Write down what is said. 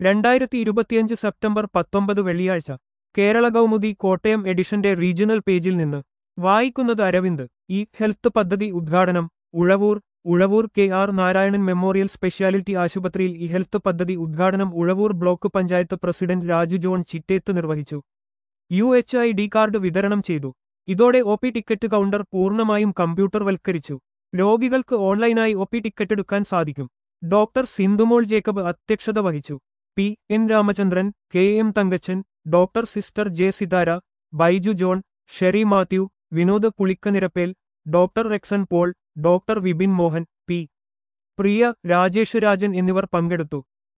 രണ്ടായിരത്തി ഇരുപത്തിയഞ്ച് സെപ്റ്റംബർ പത്തൊമ്പത് വെള്ളിയാഴ്ച കേരള കൗമുദി കോട്ടയം എഡിഷന്റെ റീജിയണൽ പേജിൽ നിന്ന് വായിക്കുന്നത് അരവിന്ദ് ഈ ഹെൽത്ത് പദ്ധതി ഉദ്ഘാടനം Uzhavoor Uzhavoor K R Narayanan memorial speciality ആശുപത്രിയിൽ ഈ ഹെൽത്ത് പദ്ധതി ഉദ്ഘാടനം ഉഴവൂർ ബ്ലോക്ക് പഞ്ചായത്ത് പ്രസിഡന്റ് രാജു ജോൺ ചിറ്റേത്ത് നിർവഹിച്ചു U H I D card വിതരണം ചെയ്തു ഇതോടെ ഒ പി ടിക്കറ്റ് കൗണ്ടർ പൂർണ്ണമായും കമ്പ്യൂട്ടർവൽക്കരിച്ചു രോഗികൾക്ക് ഓൺലൈനായി ഒ പി ടിക്കറ്റ് എടുക്കാൻ സാധിക്കും ഡോക്ടർ സിന്ധുമോൾ ജേക്കബ് അധ്യക്ഷത വഹിച്ചു P N Ramachandran K M Thankachan doctor sister J Sithara Baiju John Sherry Mathew Vinod Pulikkanirappel doctor Rexon Paul doctor Vipin Mohan P Priya Rajesh Rajan എന്നിവർ പങ്കെടുത്തു